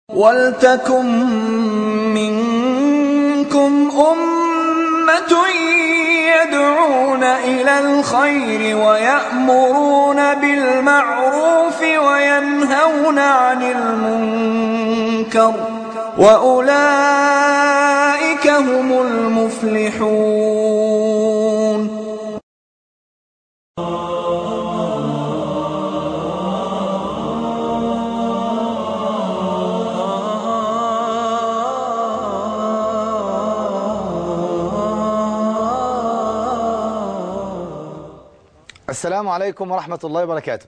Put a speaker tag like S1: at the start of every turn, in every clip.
S1: وَلْتَكُن مِّنكُمْ أُمَّةٌ يَدْعُونَ إِلَى الْخَيْرِ وَيَأْمُرُونَ بِالْمَعْرُوفِ وَيَنْهَوْنَ عَنِ الْمُنكَرِ ۚ وَأُولَٰئِكَ هُمُ الْمُفْلِحُونَ
S2: السلام عليكم ورحمة الله وبركاته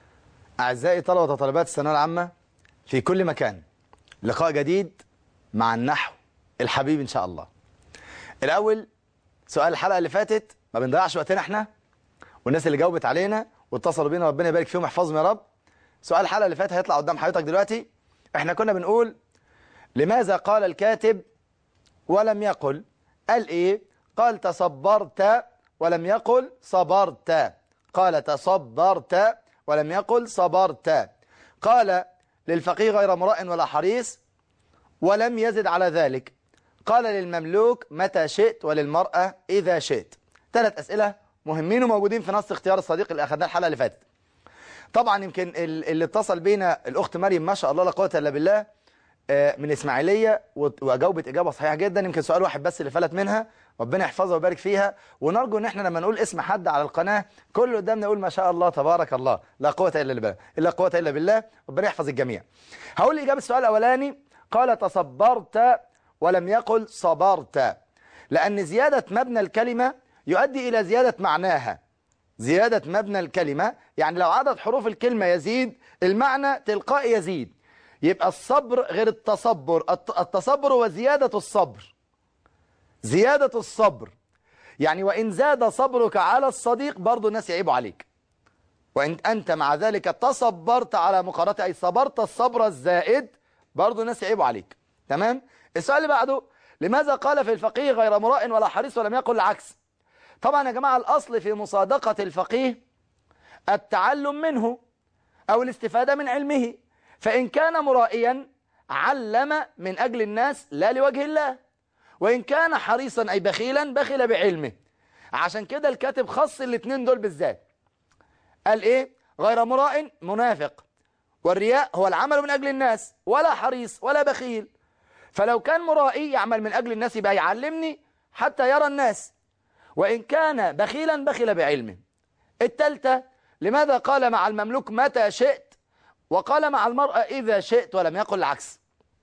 S2: أعزائي طلبة وطالبات الثانوية العامة في كل مكان لقاء جديد مع النحو الحبيب إن شاء الله الأول سؤال الحلقة اللي فاتت ما بنضيعش وقتنا احنا والناس اللي جاوبت علينا واتصلوا بينا ربنا يبارك فيهم ويحفظهم يا رب سؤال الحلقة اللي فاتت هيطلع قدام حضرتك دلوقتي احنا كنا بنقول لماذا قال الكاتب ولم يقل قال ايه قال تصبرت ولم يقل صبرت قال تصبرت ولم يقل صبرت قال للفقيه غير مراء ولا حريص ولم يزد على ذلك قال للمملوك متى شئت وللمرأة إذا شئت ثلاث أسئلة مهمين وموجودين في نص اختيار الصديق اللي أخذناه الحلقة اللي فاتت طبعا يمكن اللي اتصل بينا الأخت مريم ما شاء الله لا قوة إلا بالله من إسماعيلية وجاوبت إجابة صحيحة جدا يمكن سؤال واحد بس اللي فلت منها ربنا يحفظها ويبارك فيها ونرجو ان احنا لما نقول اسم حد على القناة كل اللي قدامنا يقول ما شاء الله تبارك الله لا قوة الا بالله الا قوة الا بالله ربنا يحفظ الجميع هقول اجابة السؤال الاولاني قال تصبرت ولم يقل صبرت لان زيادة مبنى الكلمة يؤدي الى زيادة معناها زيادة مبنى الكلمة يعني لو عدد حروف الكلمة يزيد المعنى تلقائي يزيد يبقى الصبر غير التصبر التصبر وزيادة الصبر زيادة الصبر يعني وإن زاد صبرك على الصديق برضو الناس يعيبوا عليك وإن أنت مع ذلك تصبرت على مقارنة أي صبرت الصبر الزائد برضو الناس يعيبوا عليك تمام السؤال اللي بعده لماذا قال في الفقيه غير مراء ولا حريص ولم يقل العكس طبعا يا جماعة الأصل في مصادقة الفقيه التعلم منه أو الاستفادة من علمه فإن كان مرائيا علم من أجل الناس لا لوجه الله وإن كان حريصا أي بخيلا بخل بعلمه عشان كده الكاتب خص الاثنين دول بالذات قال إيه غير مراء منافق والرياء هو العمل من أجل الناس ولا حريص ولا بخيل فلو كان مرائي يعمل من أجل الناس يبقى يعلمني حتى يرى الناس وإن كان بخيلا بخل بعلمه التالتة لماذا قال مع المملوك متى شئت وقال مع المرأة إذا شئت ولم يقل العكس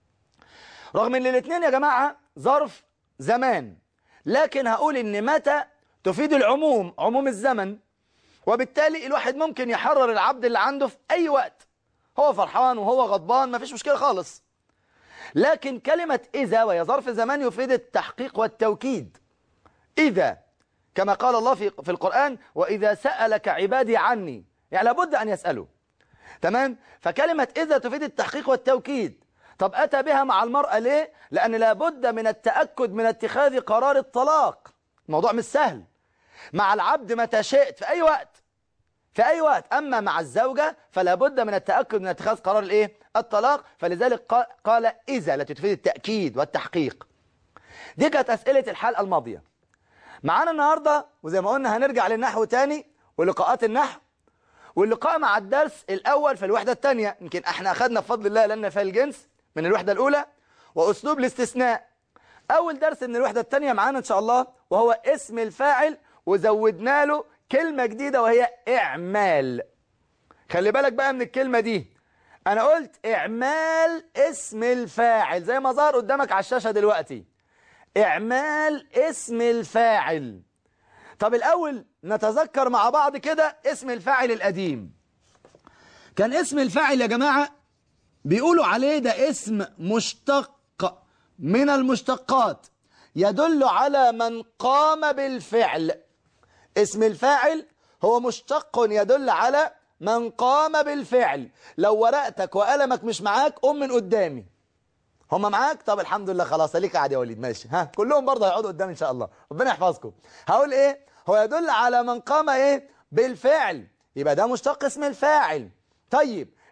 S2: رغم ان الاثنين يا جماعة ظرف زمان لكن هقول ان متى تفيد العموم عموم الزمن وبالتالي الواحد ممكن يحرر العبد اللي عنده في اي وقت هو فرحان وهو غضبان مفيش مشكلة خالص لكن كلمة إذا وهي ظرف زمان يفيد التحقيق والتوكيد إذا كما قال الله في, في القرآن وإذا سألك عبادي عني يعني لابد أن يسألوا تمام فكلمة إذا تفيد التحقيق والتوكيد طب أتى بها مع المرأة ليه؟ لأن لابد من التأكد من اتخاذ قرار الطلاق الموضوع مش سهل مع العبد متى شئت في أي وقت في أي وقت أما مع الزوجة فلا بد من التأكد من اتخاذ قرار الإيه؟ الطلاق فلذلك قال إذا التي تفيد التأكيد والتحقيق دي كانت أسئلة الحلقة الماضية معانا النهاردة وزي ما قلنا هنرجع للنحو تاني ولقاءات النحو واللقاء مع الدرس الأول في الوحدة الثانية يمكن احنا أخذنا بفضل الله لنا في الجنس من الوحدة الأولى وأسلوب الاستثناء أول درس من الوحدة الثانية معانا إن شاء الله وهو اسم الفاعل وزودنا له كلمة جديدة وهي إعمال خلي بالك بقى من الكلمة دي أنا قلت إعمال اسم الفاعل زي ما ظهر قدامك على الشاشة دلوقتي إعمال اسم الفاعل طب الأول نتذكر مع بعض كده اسم الفاعل القديم كان اسم الفاعل يا جماعة بيقولوا عليه ده اسم مشتق من المشتقات يدل على من قام بالفعل اسم الفاعل هو مشتق يدل على من قام بالفعل لو ورقتك وقلمك مش معاك قوم من قدامي هم معاك طب الحمد لله خلاص ليك قاعد يا وليد ماشي ها كلهم برضه هيقعدوا قدام ان شاء الله ربنا يحفظكم هقول ايه هو يدل على من قام ايه بالفعل يبقى ده مشتق اسم الفاعل طيب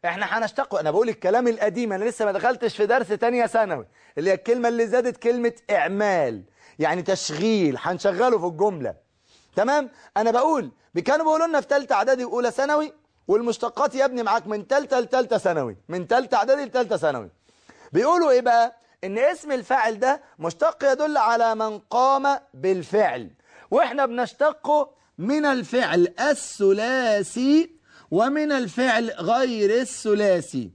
S2: احنا هنشتق انا بقول الكلام القديم انا لسه ما دخلتش في درس تانية ثانوي اللي هي الكلمة اللي زادت كلمة اعمال يعني تشغيل هنشغله في الجملة تمام انا بقول كانوا بيقولوا لنا في ثالثه اعدادي واولى ثانوي والمشتقات يا ابني معاك من ثالثه لثالثه ثانوي من ثالثه اعدادي لثالثه ثانوي بيقولوا ايه بقى ان اسم الفاعل ده مشتق يدل على من قام بالفعل واحنا بنشتقه من الفعل الثلاثي ومن الفعل غير الثلاثي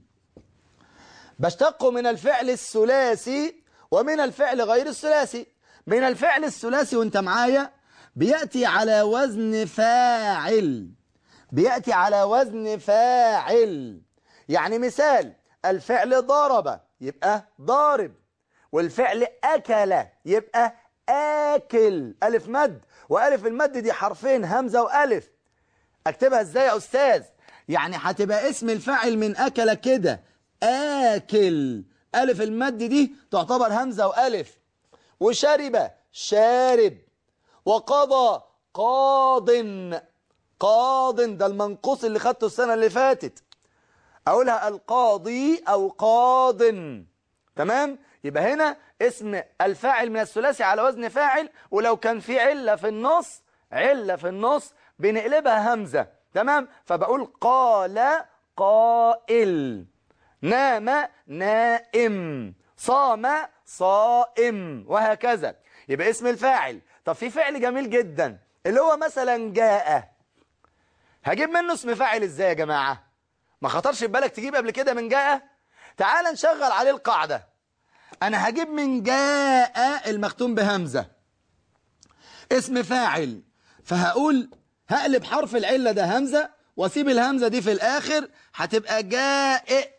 S2: بشتقه من الفعل الثلاثي ومن الفعل غير الثلاثي من الفعل الثلاثي وانت معايا بيأتي على وزن فاعل بيأتي على وزن فاعل يعني مثال الفعل ضرب يبقى ضارب والفعل أكل يبقى آكل ألف مد وألف المد دي حرفين همزة وألف أكتبها إزاي يا أستاذ يعني هتبقى اسم الفاعل من أكل كده آكل ألف المد دي تعتبر همزة وألف وشرب شارب وقضى قاض قاض ده المنقوص اللي خدته السنة اللي فاتت أقولها القاضي أو قاض تمام يبقى هنا اسم الفاعل من الثلاثي على وزن فاعل ولو كان في علة في النص علة في النص بنقلبها همزة تمام فبقول قال قائل نام نائم صام صائم وهكذا يبقى اسم الفاعل طب في فعل جميل جدا اللي هو مثلا جاء هجيب منه اسم فاعل ازاي يا جماعة ما خطرش في بالك تجيب قبل كده من جاء تعال نشغل عليه القاعدة انا هجيب من جاء المختوم بهمزة اسم فاعل فهقول هقلب حرف العلة ده همزة واسيب الهمزة دي في الاخر هتبقى جائع ايه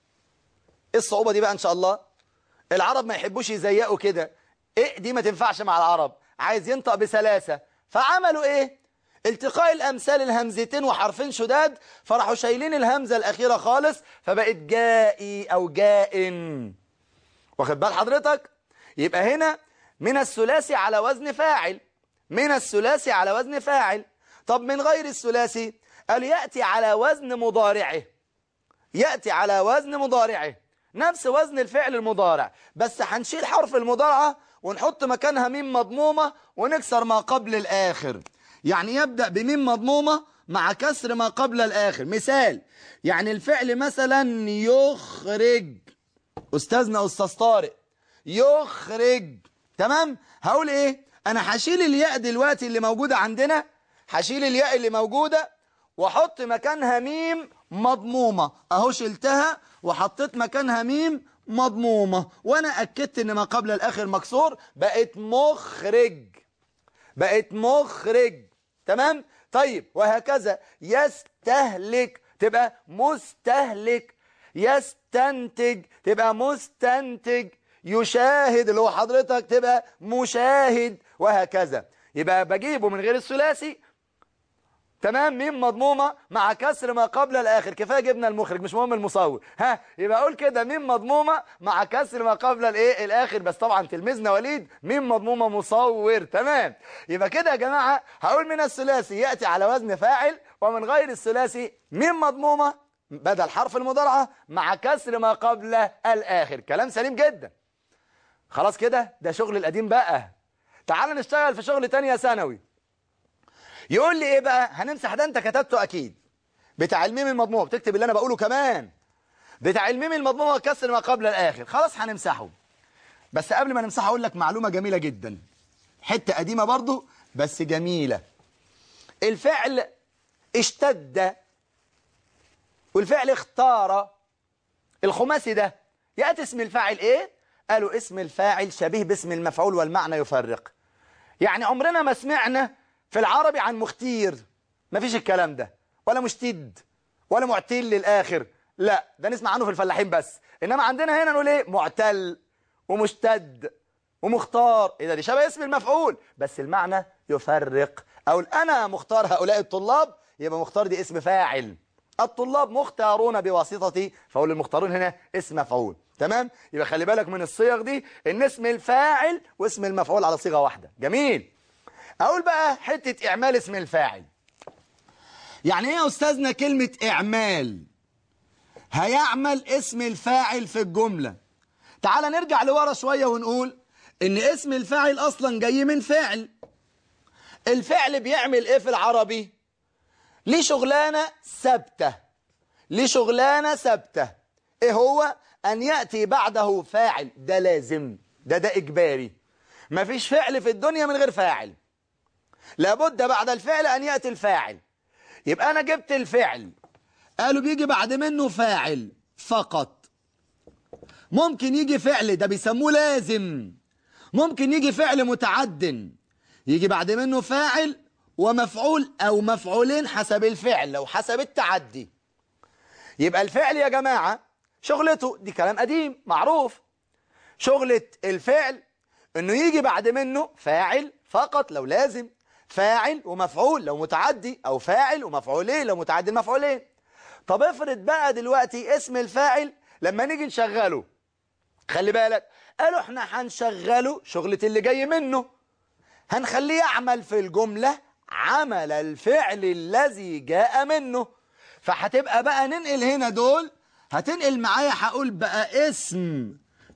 S2: الصعوبة دي بقى ان شاء الله العرب ما يحبوش يزيقوا كده ايه دي ما تنفعش مع العرب عايز ينطق بسلاسة فعملوا ايه التقاء الامثال الهمزتين وحرفين شداد فراحوا شايلين الهمزة الاخيرة خالص فبقت جائي او جائن واخد بال حضرتك يبقى هنا من الثلاثي على وزن فاعل من الثلاثي على وزن فاعل طب من غير الثلاثي قال يأتي على وزن مضارعه يأتي على وزن مضارعه نفس وزن الفعل المضارع بس هنشيل حرف المضارعة ونحط مكانها ميم مضمومة ونكسر ما قبل الآخر يعني يبدأ بميم مضمومة مع كسر ما قبل الآخر مثال يعني الفعل مثلا يخرج أستاذنا أستاذ طارق يخرج تمام هقول إيه أنا هشيل الياء دلوقتي اللي موجودة عندنا هشيل الياء اللي موجودة واحط مكانها ميم مضمومة اهو شلتها وحطيت مكانها ميم مضمومة وانا اكدت ان ما قبل الاخر مكسور بقت مخرج بقت مخرج تمام طيب وهكذا يستهلك تبقى مستهلك يستنتج تبقى مستنتج يشاهد اللي هو حضرتك تبقى مشاهد وهكذا يبقى بجيبه من غير الثلاثي تمام ميم مضمومة مع كسر ما قبل الآخر كفاية جبنا المخرج مش مهم المصور ها يبقى أقول كده ميم مضمومة مع كسر ما قبل الإيه الآخر بس طبعا تلميذنا وليد ميم مضمومة مصور تمام يبقى كده يا جماعة هقول من الثلاثي يأتي على وزن فاعل ومن غير الثلاثي ميم مضمومة بدل حرف المضارعة مع كسر ما قبل الآخر كلام سليم جدا خلاص كده ده شغل القديم بقى تعال نشتغل في شغل تانية ثانوي يقول لي ايه بقى هنمسح ده انت كتبته اكيد بتاع الميم المضمومه بتكتب اللي انا بقوله كمان بتاع الميم المضمومه كسر ما قبل الاخر خلاص هنمسحه بس قبل ما نمسحه اقول لك معلومه جميله جدا حته قديمه برضو بس جميله الفعل اشتد والفعل اختار الخماسي ده ياتي اسم الفاعل ايه قالوا اسم الفاعل شبيه باسم المفعول والمعنى يفرق يعني عمرنا ما سمعنا في العربي عن مختير ما فيش الكلام ده ولا مشتد ولا معتل للآخر لا ده نسمع عنه في الفلاحين بس إنما عندنا هنا نقول إيه معتل ومشتد ومختار إذا دي شبه اسم المفعول بس المعنى يفرق أقول أنا مختار هؤلاء الطلاب يبقى مختار دي اسم فاعل الطلاب مختارون بواسطتي فأقول المختارون هنا اسم مفعول تمام يبقى خلي بالك من الصيغ دي ان اسم الفاعل واسم المفعول على صيغة واحدة جميل اقول بقى حتة اعمال اسم الفاعل يعني ايه يا استاذنا كلمة اعمال هيعمل اسم الفاعل في الجملة تعال نرجع لورا شوية ونقول ان اسم الفاعل اصلا جاي من فعل الفعل بيعمل ايه في العربي ليه شغلانة ثابتة ليه شغلانة ثابتة ايه هو ان يأتي بعده فاعل ده لازم ده ده اجباري مفيش فعل في الدنيا من غير فاعل لابد بعد الفعل ان يأتي الفاعل يبقى انا جبت الفعل قالوا بيجي بعد منه فاعل فقط ممكن يجي فعل ده بيسموه لازم ممكن يجي فعل متعد يجي بعد منه فاعل ومفعول او مفعولين حسب الفعل لو حسب التعدي يبقى الفعل يا جماعة شغلته دي كلام قديم معروف شغلة الفعل انه يجي بعد منه فاعل فقط لو لازم فاعل ومفعول لو متعدي او فاعل ومفعولين لو متعدي مفعولين طب افرض بقى دلوقتي اسم الفاعل لما نيجي نشغله خلي بالك قالوا احنا هنشغله شغلة اللي جاي منه هنخليه يعمل في الجملة عمل الفعل الذي جاء منه فهتبقى بقى ننقل هنا دول هتنقل معايا هقول بقى اسم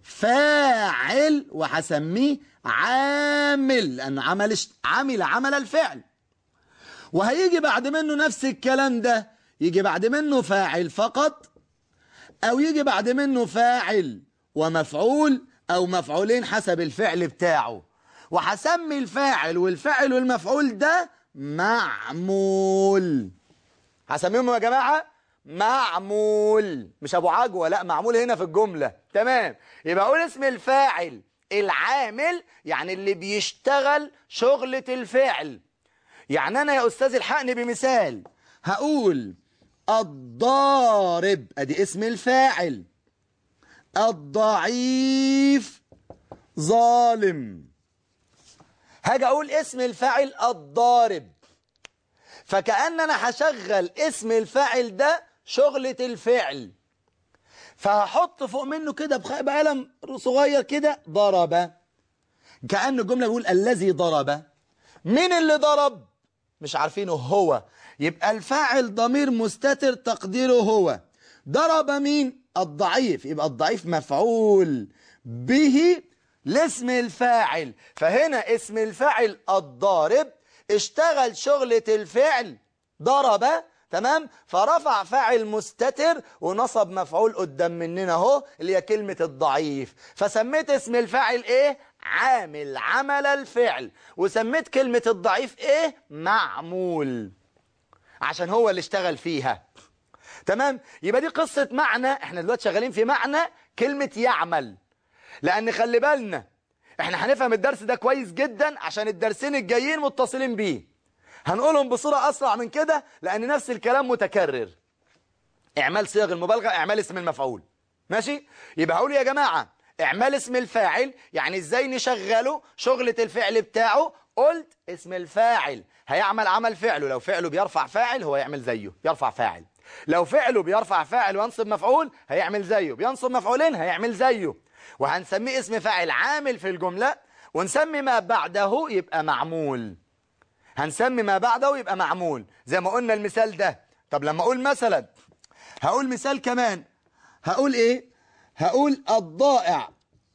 S2: فاعل وهسميه عامل لأن عمل عمل عمل الفعل وهيجي بعد منه نفس الكلام ده يجي بعد منه فاعل فقط أو يجي بعد منه فاعل ومفعول أو مفعولين حسب الفعل بتاعه وهسمي الفاعل والفعل والمفعول ده معمول هسميهم يا جماعة معمول مش أبو عجوة لا معمول هنا في الجملة تمام يبقى أقول اسم الفاعل العامل يعني اللي بيشتغل شغلة الفعل يعني أنا يا أستاذ الحقني بمثال هقول الضارب أدي اسم الفاعل الضعيف ظالم هاجي أقول اسم الفاعل الضارب فكأن أنا هشغل اسم الفاعل ده شغلة الفعل فهحط فوق منه كده بقلم صغير كده ضرب كأن الجملة بيقول الذي ضرب مين اللي ضرب مش عارفينه هو يبقى الفاعل ضمير مستتر تقديره هو ضرب مين الضعيف يبقى الضعيف مفعول به لاسم الفاعل فهنا اسم الفاعل الضارب اشتغل شغلة الفعل ضرب تمام فرفع فاعل مستتر ونصب مفعول قدام مننا اهو اللي هي كلمة الضعيف فسميت اسم الفاعل ايه عامل عمل الفعل وسميت كلمة الضعيف ايه معمول عشان هو اللي اشتغل فيها تمام يبقى دي قصة معنى احنا دلوقتي شغالين في معنى كلمة يعمل لان خلي بالنا احنا هنفهم الدرس ده كويس جدا عشان الدرسين الجايين متصلين بيه هنقولهم بصورة أسرع من كده لأن نفس الكلام متكرر إعمال صيغ المبالغة إعمال اسم المفعول ماشي يبقى هقول يا جماعة إعمال اسم الفاعل يعني إزاي نشغله شغلة الفعل بتاعه قلت اسم الفاعل هيعمل عمل فعله لو فعله بيرفع فاعل هو يعمل زيه يرفع فاعل لو فعله بيرفع فاعل وينصب مفعول هيعمل زيه بينصب مفعولين هيعمل زيه وهنسميه اسم فاعل عامل في الجملة ونسمي ما بعده يبقى معمول هنسمي ما بعده يبقى معمول زي ما قلنا المثال ده طب لما اقول مثلا هقول مثال كمان هقول ايه هقول الضائع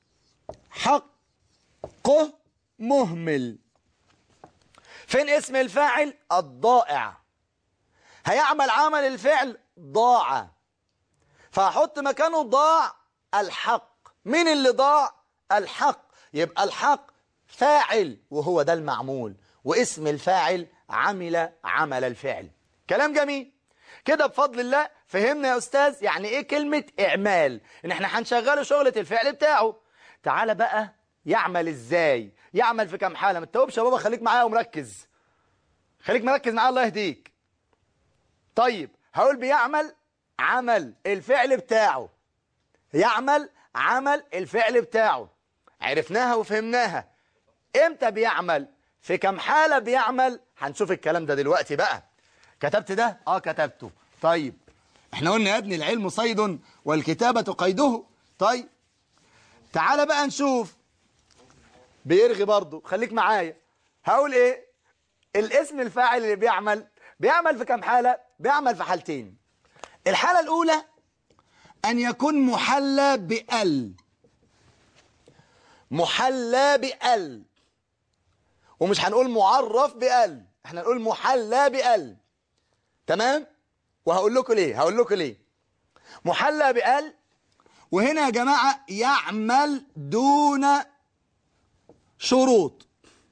S2: حقه مهمل فين اسم الفاعل الضائع هيعمل عمل الفعل ضاع فهحط مكانه ضاع الحق مين اللي ضاع الحق يبقى الحق فاعل وهو ده المعمول واسم الفاعل عمل عمل الفعل كلام جميل كده بفضل الله فهمنا يا أستاذ يعني إيه كلمة إعمال إن إحنا هنشغله شغلة الفعل بتاعه تعالى بقى يعمل إزاي يعمل في كام حالة ما تتوبش يا بابا خليك معايا ومركز خليك مركز معايا الله يهديك طيب هقول بيعمل عمل الفعل بتاعه يعمل عمل الفعل بتاعه عرفناها وفهمناها امتى بيعمل في كم حالة بيعمل هنشوف الكلام ده دلوقتي بقى كتبت ده اه كتبته طيب احنا قلنا يا ابني العلم صيد والكتابة قيده طيب تعالى بقى نشوف بيرغي برضو خليك معايا هقول ايه الاسم الفاعل اللي بيعمل بيعمل في كم حالة بيعمل في حالتين الحالة الاولى أن يكون محلى بأل محلى بأل ومش هنقول معرف بأل احنا نقول محلى بأل تمام وهقول لكم ليه هقول لكم ليه محلى بأل وهنا يا جماعة يعمل دون شروط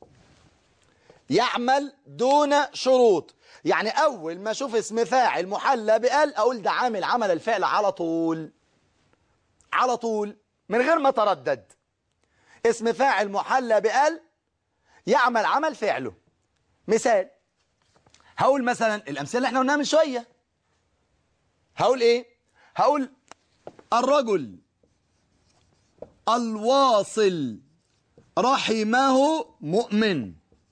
S2: يعمل دون شروط يعني أول ما أشوف اسم فاعل محلى بأل أقول ده عامل عمل الفعل على طول على طول من غير ما تردد اسم فاعل محلى بأل يعمل عمل فعله مثال هقول مثلا الأمثلة اللي احنا قلناها من شوية هقول ايه هقول الرجل الواصل رحمه مؤمن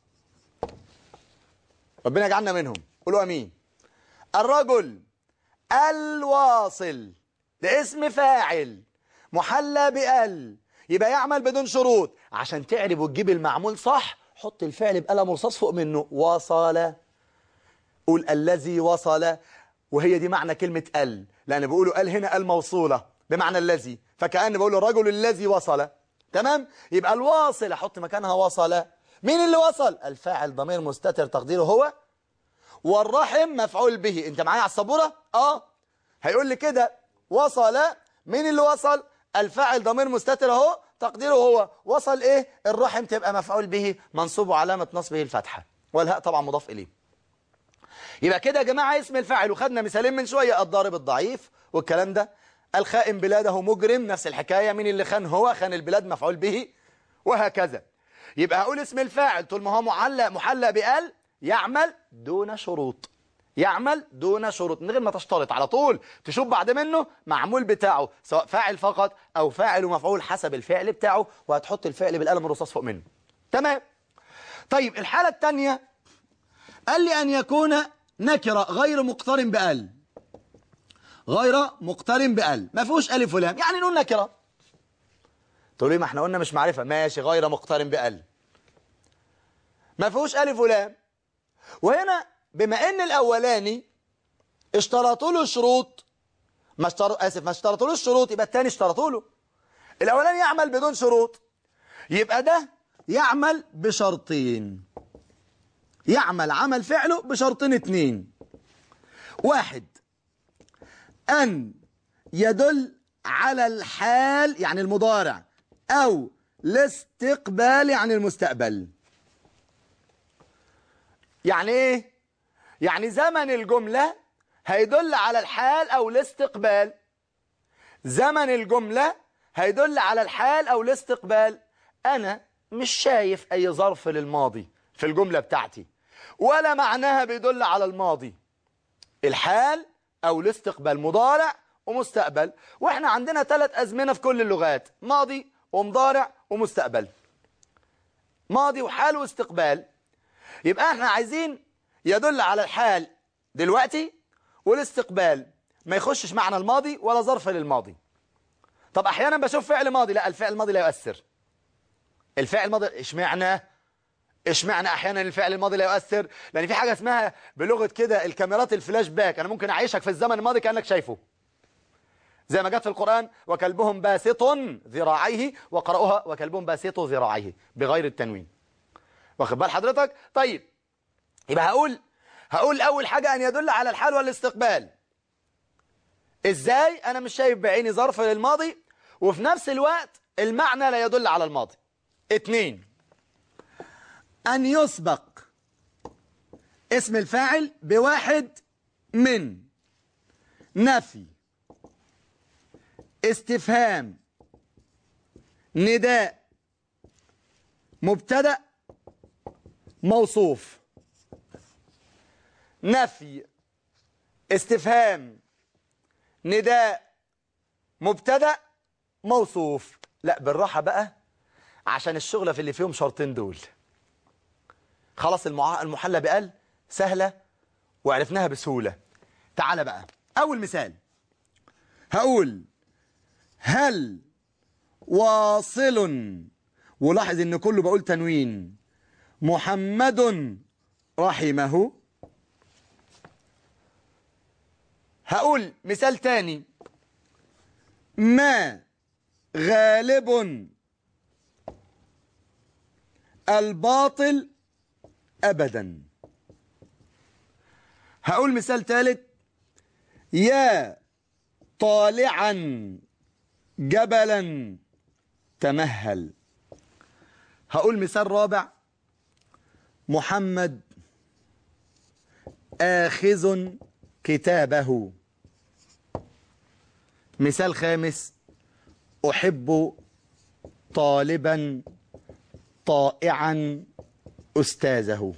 S2: ربنا يجعلنا منهم قولوا امين الرجل الواصل ده اسم فاعل محلى بال يبقى يعمل بدون شروط عشان تعرف وتجيب المعمول صح حط الفعل بقلم رصاص فوق منه وصل قول الذي وصل وهي دي معنى كلمة ال لأن بيقولوا ال هنا الموصولة بمعنى الذي فكأن بقول الرجل الذي وصل تمام يبقى الواصل احط مكانها وصل مين اللي وصل الفاعل ضمير مستتر تقديره هو والرحم مفعول به انت معايا على السبوره اه هيقول لي كده وصل مين اللي وصل الفاعل ضمير مستتر اهو تقديره هو وصل ايه الرحم تبقى مفعول به منصوب وعلامه نصبه الفتحه والهاء طبعا مضاف اليه يبقى كده يا جماعه اسم الفاعل وخدنا مثالين من شويه الضارب الضعيف والكلام ده الخائن بلاده مجرم نفس الحكايه مين اللي خان هو خان البلاد مفعول به وهكذا يبقى هقول اسم الفاعل طول ما هو معلق محلى بال يعمل دون شروط يعمل دون شروط من غير ما تشترط على طول تشوف بعد منه معمول بتاعه سواء فاعل فقط او فاعل ومفعول حسب الفعل بتاعه وهتحط الفعل بالقلم الرصاص فوق منه تمام طيب الحالة الثانية قال لي أن يكون نكرة غير مقترن بأل غير مقترن بأل ما فيهوش ألف ولام يعني نقول نكرة تقول لي ما احنا قلنا مش معرفة ماشي غير مقترن بأل ما فيهوش ألف ولام وهنا بما ان الاولاني اشترطوا له شروط ما اشترط اسف ما اشترطوا الشروط يبقى الثاني اشترطوا له الاولاني يعمل بدون شروط يبقى ده يعمل بشرطين يعمل عمل فعله بشرطين اتنين واحد ان يدل على الحال يعني المضارع او الاستقبال يعني المستقبل يعني ايه يعني زمن الجملة هيدل على الحال او الاستقبال زمن الجملة هيدل على الحال او الاستقبال انا مش شايف اي ظرف للماضي في الجملة بتاعتي ولا معناها بيدل على الماضي الحال او الاستقبال مضارع ومستقبل واحنا عندنا ثلاث ازمنة في كل اللغات ماضي ومضارع ومستقبل ماضي وحال واستقبال يبقى احنا عايزين يدل على الحال دلوقتي والاستقبال ما يخشش معنى الماضي ولا ظرف للماضي طب احيانا بشوف فعل ماضي لا الفعل الماضي لا يؤثر الفعل الماضي اشمعنى اشمعنى احيانا الفعل الماضي لا يؤثر لان في حاجه اسمها بلغه كده الكاميرات الفلاش باك انا ممكن اعيشك في الزمن الماضي كانك شايفه زي ما جت في القرآن وكلبهم باسط ذراعيه وقرأوها وكلبهم باسط ذراعيه بغير التنوين واخد بال حضرتك طيب يبقى هقول هقول اول حاجة ان يدل على الحال والاستقبال ازاي انا مش شايف بعيني ظرف للماضي وفي نفس الوقت المعنى لا يدل على الماضي اتنين ان يسبق اسم الفاعل بواحد من نفي استفهام نداء مبتدأ موصوف نفي استفهام نداء مبتدأ موصوف لا بالراحة بقى عشان الشغلة في اللي فيهم شرطين دول خلاص المع... المحلى بقال سهلة وعرفناها بسهولة تعال بقى أول مثال هقول هل واصل ولاحظ ان كله بقول تنوين محمد رحمه هقول مثال تاني ما غالب الباطل أبدا هقول مثال ثالث يا طالعا جبلا تمهل هقول مثال رابع محمد آخذ كتابه مثال خامس أحب طالبا طائعا أستاذه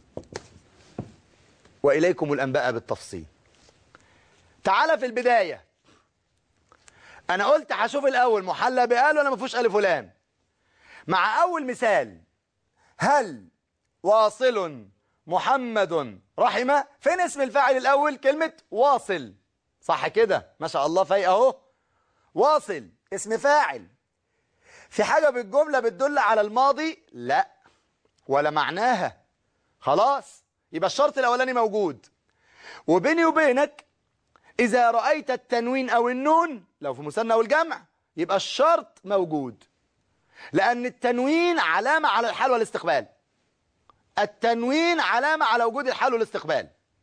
S2: وإليكم الأنباء بالتفصيل تعال في البداية أنا قلت هشوف الأول محلى بقال ولا ما فيهوش ألف ولام مع أول مثال هل واصل محمد رحمه فين اسم الفاعل الأول كلمة واصل صح كده ما شاء الله فايق اهو واصل اسم فاعل في حاجة بالجملة بتدل على الماضي لا ولا معناها خلاص يبقى الشرط الأولاني موجود وبيني وبينك إذا رأيت التنوين أو النون لو في مثنى أو الجمع يبقى الشرط موجود لأن التنوين علامة على الحال والاستقبال التنوين علامة على وجود الحال والاستقبال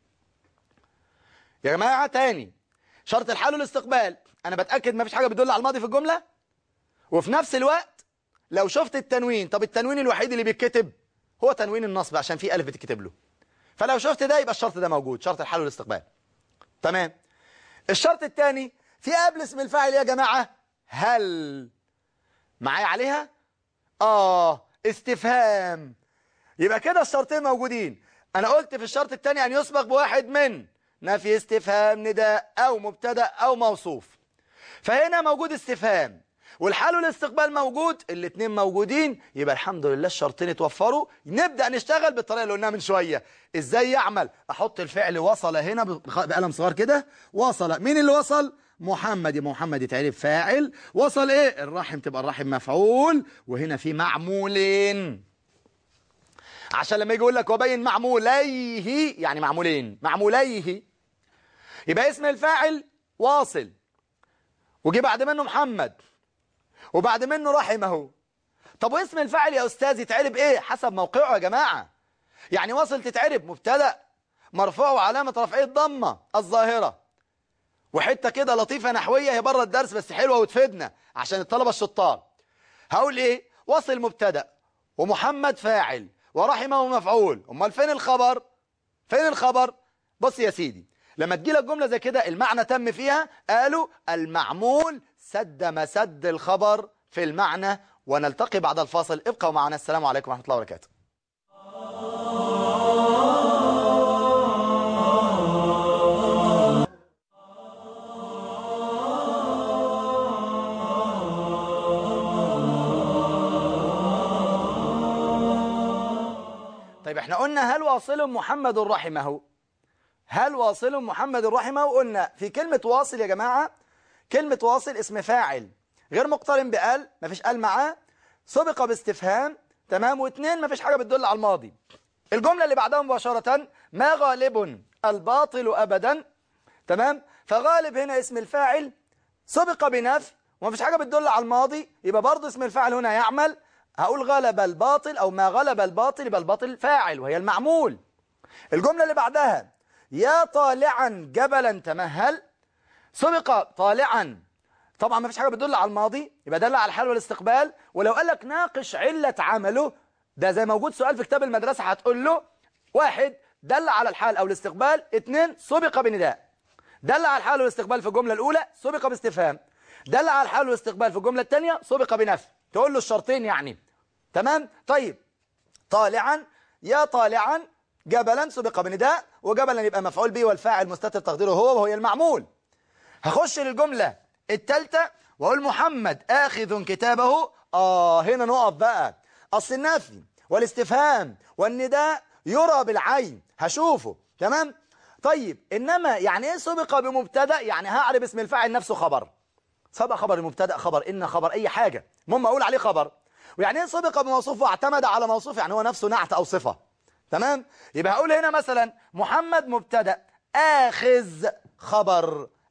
S2: يا جماعة تاني شرط الحال والاستقبال أنا بتأكد ما فيش حاجة بتدل على الماضي في الجملة وفي نفس الوقت لو شفت التنوين طب التنوين الوحيد اللي بيتكتب هو تنوين النصب عشان في ألف بتتكتب له فلو شفت ده يبقى الشرط ده موجود شرط الحال والاستقبال تمام الشرط الثاني في قبل اسم الفاعل يا جماعة هل معايا عليها آه استفهام يبقى كده الشرطين موجودين أنا قلت في الشرط الثاني أن يسبق بواحد من نفي استفهام نداء أو مبتدا أو موصوف فهنا موجود استفهام والحال والاستقبال موجود الاثنين موجودين يبقى الحمد لله الشرطين اتوفروا نبدأ نشتغل بالطريقة اللي قلناها من شوية ازاي يعمل احط الفعل وصل هنا بقلم صغير كده وصل مين اللي وصل محمد يبقى محمد يتعرف فاعل وصل ايه الرحم تبقى الرحم مفعول وهنا في معمولين عشان لما يجي يقول لك وبين معموليه يعني معمولين معموليه يبقى اسم الفاعل واصل وجي بعد منه محمد وبعد منه رحمه طب واسم الفاعل يا استاذ يتعرب ايه حسب موقعه يا جماعه يعني واصل تتعرب مبتدا مرفوع وعلامه رفعه الضمه الظاهره وحته كده لطيفه نحويه هي بره الدرس بس حلوه وتفيدنا عشان الطلبه الشطار هقول ايه واصل مبتدا ومحمد فاعل ورحمه مفعول امال فين الخبر فين الخبر بص يا سيدي لما تجي لك جمله زي كده المعنى تم فيها قالوا المعمول سد مسد الخبر في المعنى ونلتقي بعد الفاصل ابقوا معنا السلام عليكم ورحمه الله وبركاته طيب احنا قلنا هل واصل محمد رحمه هل واصل محمد رحمه قلنا في كلمة واصل يا جماعة كلمة واصل اسم فاعل غير مقترن بقال مفيش قال معاه سبق باستفهام تمام واثنين مفيش حاجة بتدل على الماضي الجملة اللي بعدها مباشرة ما غالب الباطل أبدا تمام فغالب هنا اسم الفاعل سبق بنفي ومفيش حاجة بتدل على الماضي يبقى برضه اسم الفاعل هنا يعمل هقول غلب الباطل أو ما غلب الباطل يبقى الباطل فاعل وهي المعمول الجملة اللي بعدها يا طالعا جبلا تمهل سبق طالعا طبعا ما فيش حاجة بتدل على الماضي يبقى دل على الحال والاستقبال ولو قال لك ناقش علة عمله ده زي موجود سؤال في كتاب المدرسة هتقول له واحد دل على الحال أو الاستقبال اثنين سبق بنداء دل على الحال والاستقبال في الجملة الأولى سبق باستفهام دل على الحال والاستقبال في الجملة الثانية سبق بنفي تقول له الشرطين يعني تمام طيب طالعا يا طالعا جبلا سبق بنداء وجبلا يبقى مفعول به والفاعل مستتر تقديره هو وهي المعمول هخش للجملة الثالثة واقول محمد آخذ كتابه آه هنا نقف بقى أصل النفي والاستفهام والنداء يرى بالعين هشوفه تمام طيب إنما يعني إيه سبق بمبتدا يعني هعرف اسم الفاعل نفسه خبر سبق خبر المبتدا خبر إن خبر أي حاجة المهم أقول عليه خبر ويعني إيه سبق بموصوف واعتمد على موصوف يعني هو نفسه نعت أو صفة تمام يبقى هقول هنا مثلا محمد مبتدا آخذ خبر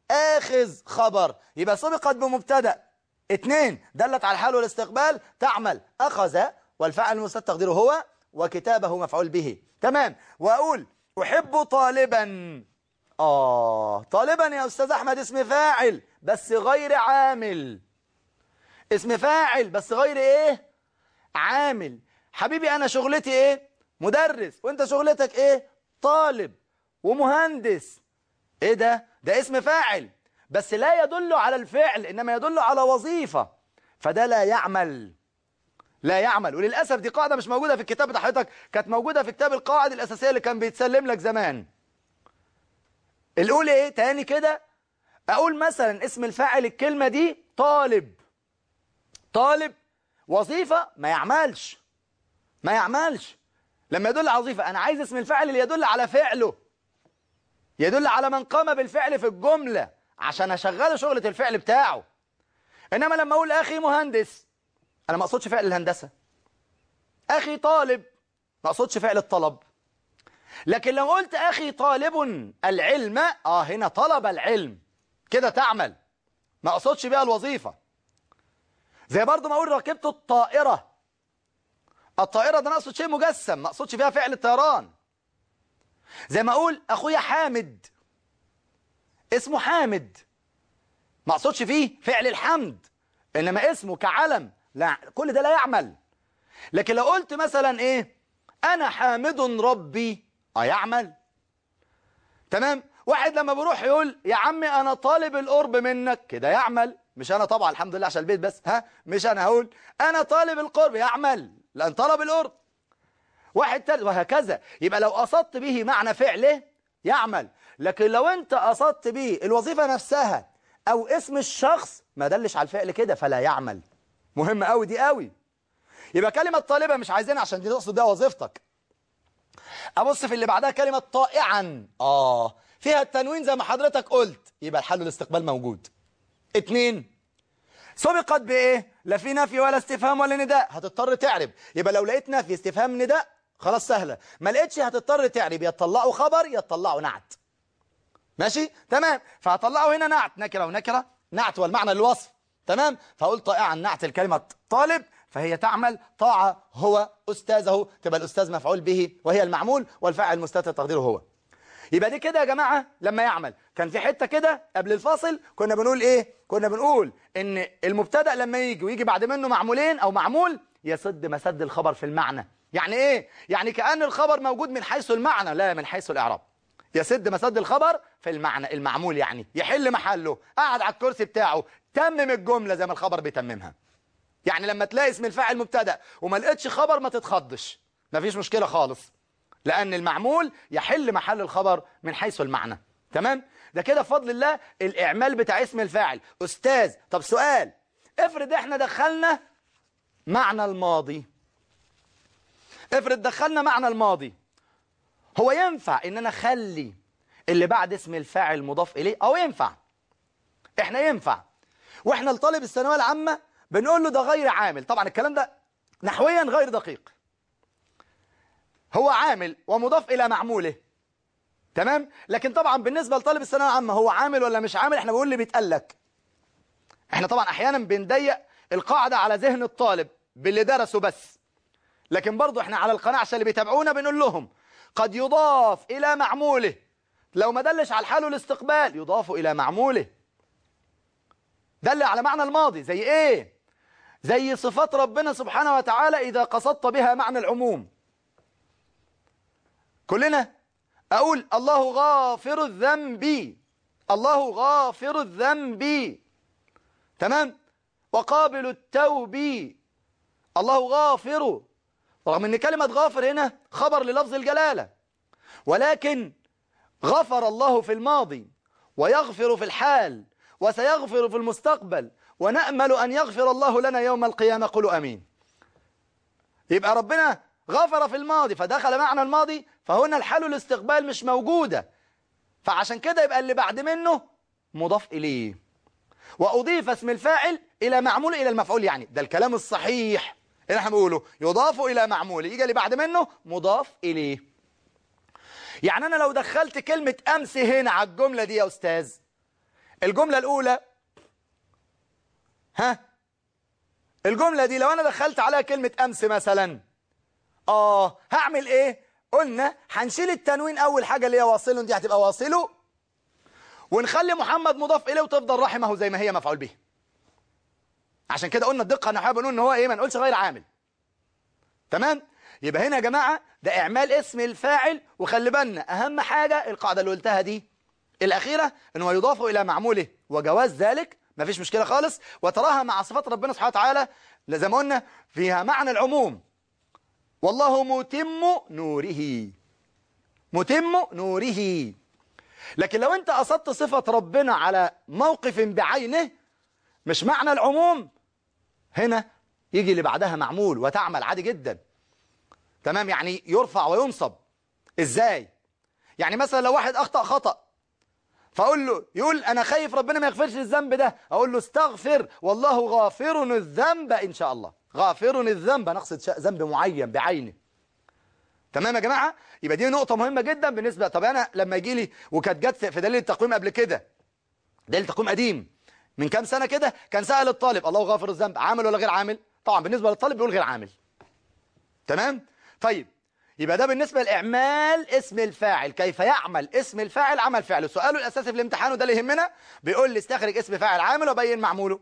S2: آخذ خبر يبقى سبقت بمبتدأ اتنين دلت على الحال والاستقبال تعمل أخذ والفعل المستتر تقديره هو وكتابه مفعول به تمام وأقول أحب طالبا آه طالبا يا أستاذ أحمد اسم فاعل بس غير عامل اسم فاعل بس غير إيه عامل حبيبي أنا شغلتي إيه مدرس وانت شغلتك إيه طالب ومهندس إيه ده ده اسم فاعل بس لا يدل على الفعل إنما يدل على وظيفة فده لا يعمل لا يعمل وللأسف دي قاعدة مش موجودة في الكتاب بتاع حضرتك كانت موجودة في كتاب القواعد الأساسية اللي كان بيتسلم لك زمان الأولى إيه تاني كده أقول مثلا اسم الفاعل الكلمة دي طالب طالب وظيفة ما يعملش ما يعملش لما يدل على وظيفة أنا عايز اسم الفاعل اللي يدل على فعله يدل على من قام بالفعل في الجملة عشان أشغله شغلة الفعل بتاعه إنما لما أقول أخي مهندس أنا ما أقصدش فعل الهندسة أخي طالب ما أقصدش فعل الطلب لكن لو قلت أخي طالب العلم آه هنا طلب العلم كده تعمل ما أقصدش بيها الوظيفة زي برضو ما أقول ركبت الطائرة الطائرة ده أنا أقصد شيء مجسم ما أقصدش فيها فعل الطيران زي ما أقول أخويا حامد اسمه حامد ما أقصدش فيه فعل الحمد إنما اسمه كعلم لا كل ده لا يعمل لكن لو قلت مثلا إيه أنا حامد ربي اه يعمل تمام واحد لما بيروح يقول يا عمي انا طالب القرب منك كده يعمل مش انا طبعا الحمد لله عشان البيت بس ها مش انا هقول انا طالب القرب يعمل لان طلب القرب واحد تالت وهكذا يبقى لو قصدت به معنى فعله يعمل لكن لو انت قصدت به الوظيفة نفسها او اسم الشخص ما دلش على الفعل كده فلا يعمل مهم قوي دي قوي يبقى كلمة طالبة مش عايزينها عشان دي تقصد بيها وظيفتك ابص في اللي بعدها كلمة طائعا اه فيها التنوين زي ما حضرتك قلت يبقى الحل والاستقبال موجود اتنين سبقت بايه لا في نفي ولا استفهام ولا نداء هتضطر تعرب يبقى لو لقيت نفي استفهام نداء خلاص سهلة ما لقيتش هتضطر تعرب يا تطلعوا خبر يا تطلعوا نعت ماشي تمام فهطلعوا هنا نعت نكرة ونكرة نعت والمعنى الوصف تمام فقول طائعا نعت الكلمة طالب فهي تعمل طاعة هو أستاذه تبقى الأستاذ مفعول به وهي المعمول والفاعل مستتر تقديره هو يبقى دي كده يا جماعة لما يعمل كان في حتة كده قبل الفاصل كنا بنقول ايه كنا بنقول ان المبتدأ لما يجي ويجي بعد منه معمولين او معمول يسد مسد الخبر في المعنى يعني ايه يعني كأن الخبر موجود من حيث المعنى لا من حيث الاعراب يسد مسد الخبر في المعنى المعمول يعني يحل محله قعد على الكرسي بتاعه تمم الجملة زي ما الخبر بيتممها يعني لما تلاقي اسم الفاعل مبتدا وما لقيتش خبر ما تتخضش مفيش مشكلة خالص لأن المعمول يحل محل الخبر من حيث المعنى تمام ده كده بفضل الله الإعمال بتاع اسم الفاعل أستاذ طب سؤال افرض احنا دخلنا معنى الماضي افرض دخلنا معنى الماضي هو ينفع ان انا اخلي اللي بعد اسم الفاعل مضاف اليه او ينفع احنا ينفع واحنا لطالب الثانويه العامه بنقول له ده غير عامل طبعا الكلام ده نحويا غير دقيق هو عامل ومضاف إلى معموله تمام لكن طبعا بالنسبة لطالب الثانويه العامة هو عامل ولا مش عامل احنا بنقول اللي بيتقال لك احنا طبعا احيانا بنضيق القاعدة على ذهن الطالب باللي درسه بس لكن برضو احنا على القناة عشان اللي بيتابعونا بنقول لهم قد يضاف إلى معموله لو ما دلش على الحال والاستقبال يضاف إلى معموله دل على معنى الماضي زي ايه زي صفات ربنا سبحانه وتعالى إذا قصدت بها معنى العموم كلنا أقول الله غافر الذنب الله غافر الذنب تمام وقابل التوب الله غافر رغم ان كلمة غافر هنا خبر للفظ الجلالة ولكن غفر الله في الماضي ويغفر في الحال وسيغفر في المستقبل ونأمل أن يغفر الله لنا يوم القيامة قلوا أمين يبقى ربنا غفر في الماضي فدخل معنى الماضي فهنا الحال والاستقبال مش موجودة فعشان كده يبقى اللي بعد منه مضاف إليه وأضيف اسم الفاعل إلى معمول إلى المفعول يعني ده الكلام الصحيح اللي احنا بنقوله يضاف إلى معمول يجي اللي بعد منه مضاف إليه يعني أنا لو دخلت كلمة أمس هنا على الجملة دي يا أستاذ الجملة الأولى ها الجملة دي لو أنا دخلت عليها كلمة أمس مثلا آه هعمل إيه قلنا هنشيل التنوين أول حاجة اللي هي واصل دي هتبقى واصله ونخلي محمد مضاف إليه وتفضل رحمه زي ما هي مفعول به عشان كده قلنا الدقة احنا بنقول ان هو ايه ما نقولش غير عامل تمام يبقى هنا يا جماعة ده اعمال اسم الفاعل وخلي بالنا اهم حاجة القاعدة اللي قلتها دي الاخيرة انه يضاف الى معموله وجواز ذلك ما فيش مشكلة خالص وتراها مع صفات ربنا سبحانه وتعالى زي ما قلنا فيها معنى العموم والله متم نوره متم نوره لكن لو انت قصدت صفة ربنا على موقف بعينه مش معنى العموم هنا يجي اللي بعدها معمول وتعمل عادي جدا تمام يعني يرفع وينصب ازاي يعني مثلا لو واحد اخطأ خطأ فاقول له يقول انا خايف ربنا ما يغفرش الذنب ده اقول له استغفر والله غافر الذنب ان شاء الله غافر الذنب نقصد شا- ذنب معين بعينه تمام يا جماعه يبقى دي نقطه مهمه جدا بالنسبه طب انا لما يجي لي وكانت جت في دليل التقويم قبل كده دليل تقويم قديم من كام سنة كده كان سأل الطالب الله غافر الذنب عامل ولا غير عامل طبعا بالنسبة للطالب بيقول غير عامل تمام طيب يبقى ده بالنسبة لإعمال اسم الفاعل كيف يعمل اسم الفاعل عمل فعله سؤاله الأساسي في الامتحان وده اللي يهمنا بيقول لي استخرج اسم فاعل عامل وبين معموله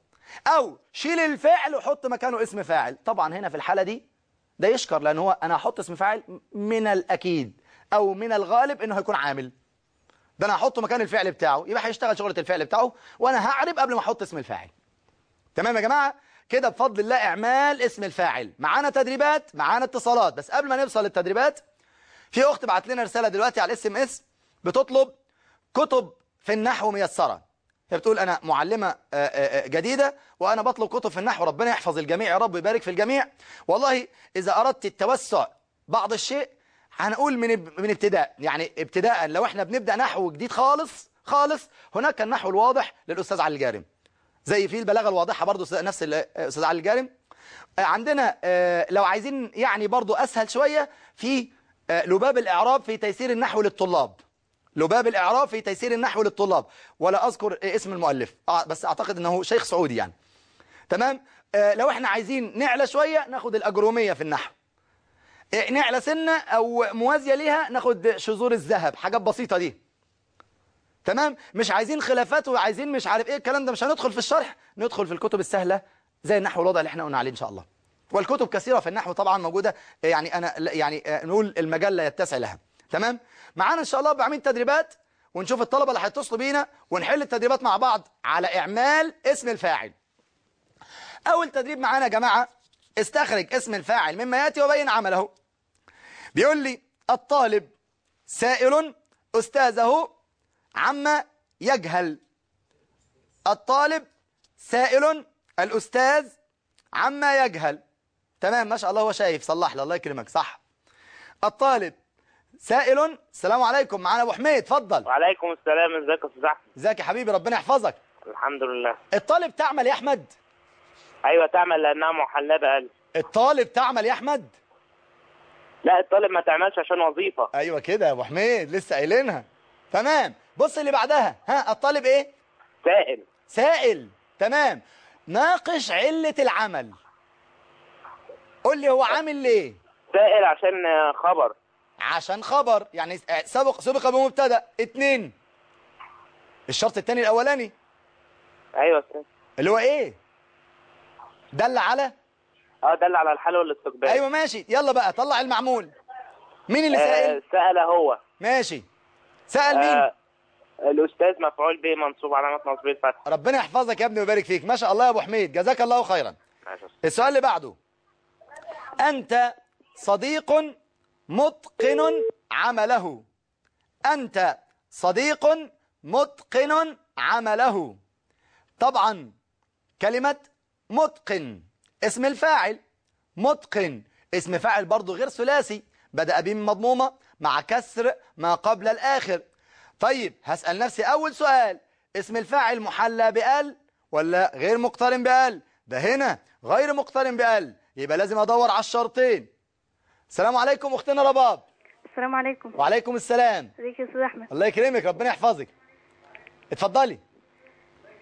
S2: أو شيل الفعل وحط مكانه اسم فاعل طبعا هنا في الحالة دي ده يشكر لأن هو أنا هحط اسم فاعل من الأكيد أو من الغالب إنه هيكون عامل ده انا هحطه مكان الفعل بتاعه يبقى هيشتغل شغلة الفعل بتاعه وانا هعرب قبل ما احط اسم الفاعل تمام يا جماعة كده بفضل الله اعمال اسم الفاعل معانا تدريبات معانا اتصالات بس قبل ما نوصل للتدريبات في اخت بعت لنا رسالة دلوقتي على الاس ام اس بتطلب كتب في النحو ميسرة هي بتقول انا معلمة آه، آه، آه، جديدة وانا بطلب كتب في النحو ربنا يحفظ الجميع يا رب ويبارك في الجميع والله اذا اردت التوسع بعض الشيء هنقول من اب- من ابتداء يعني ابتداء لو احنا بنبدأ نحو جديد خالص خالص هناك النحو الواضح للأستاذ علي الجارم زي في البلاغة الواضحة برضو أستاذ- نفس ال- الأستاذ علي الجارم آه، عندنا آه، لو عايزين يعني برضو أسهل شوية في آه، لباب الإعراب في تيسير النحو للطلاب لباب الإعراب في تيسير النحو للطلاب ولا أذكر اسم المؤلف آه، بس أعتقد أنه شيخ سعودي يعني تمام آه، لو احنا عايزين نعلى شوية ناخد الأجرومية في النحو إيه، نعلى سنة او موازية ليها ناخد شذور الذهب حاجات بسيطة دي تمام مش عايزين خلافات وعايزين مش عارف ايه الكلام ده مش هندخل في الشرح ندخل في الكتب السهلة زي النحو الوضع اللي احنا قلنا عليه ان شاء الله والكتب كثيرة في النحو طبعا موجودة يعني انا لا- يعني آه، نقول المجال لا يتسع لها تمام معانا ان شاء الله بعمل تدريبات ونشوف الطلبة اللي هيتصلوا بينا ونحل التدريبات مع بعض على اعمال اسم الفاعل اول تدريب معانا يا جماعة استخرج اسم الفاعل مما ياتي وبين عمله بيقول لي الطالب سائل أستاذه عما يجهل الطالب سائل الأستاذ عما يجهل تمام ما شاء الله هو شايف صلح لي الله يكرمك صح الطالب سائل السلام عليكم معانا أبو حميد اتفضل
S3: وعليكم السلام ازيك يا استاذ احمد
S2: ازيك يا حبيبي ربنا يحفظك
S3: الحمد لله
S2: الطالب تعمل يا أحمد
S3: ايوه تعمل لانها محلاه بقلب
S2: الطالب تعمل يا أحمد
S3: لا الطالب ما تعملش عشان وظيفه
S2: أيوة كده يا أبو حميد لسه قايلينها تمام بص اللي بعدها ها الطالب إيه
S3: سائل
S2: سائل تمام ناقش علة العمل قول لي هو عامل ليه
S3: سائل عشان آه، خبر
S2: عشان خبر يعني سبق سبق بمبتدا اتنين الشرط التاني الاولاني
S3: ايوه يا استاذ
S2: اللي هو ايه دل على
S3: اه دل على الحل والاستقبال
S2: ايوه ماشي يلا بقى طلع المعمول مين اللي
S3: آه
S2: سائل
S3: سأل هو
S2: ماشي سأل مين
S3: آه الاستاذ مفعول به منصوب علامه نصبه الفتح
S2: ربنا يحفظك يا ابني ويبارك فيك ما شاء الله يا ابو حميد جزاك الله خيرا
S3: ماشي يا أستاذ.
S2: السؤال اللي بعده أنت صديق متقن عمله أنت صديق متقن عمله طبعا كلمة متقن اسم الفاعل متقن اسم فاعل برضو غير ثلاثي بدأ بهم مضمومة مع كسر ما قبل الآخر طيب هسأل نفسي أول سؤال اسم الفاعل محلى بأل ولا غير مقترن بأل ده هنا غير مقترن بأل يبقى لازم أدور على الشرطين السلام عليكم أختنا رباب
S4: السلام عليكم
S2: وعليكم السلام
S4: ازيك يا استاذ احمد
S2: الله يكرمك ربنا يحفظك اتفضلي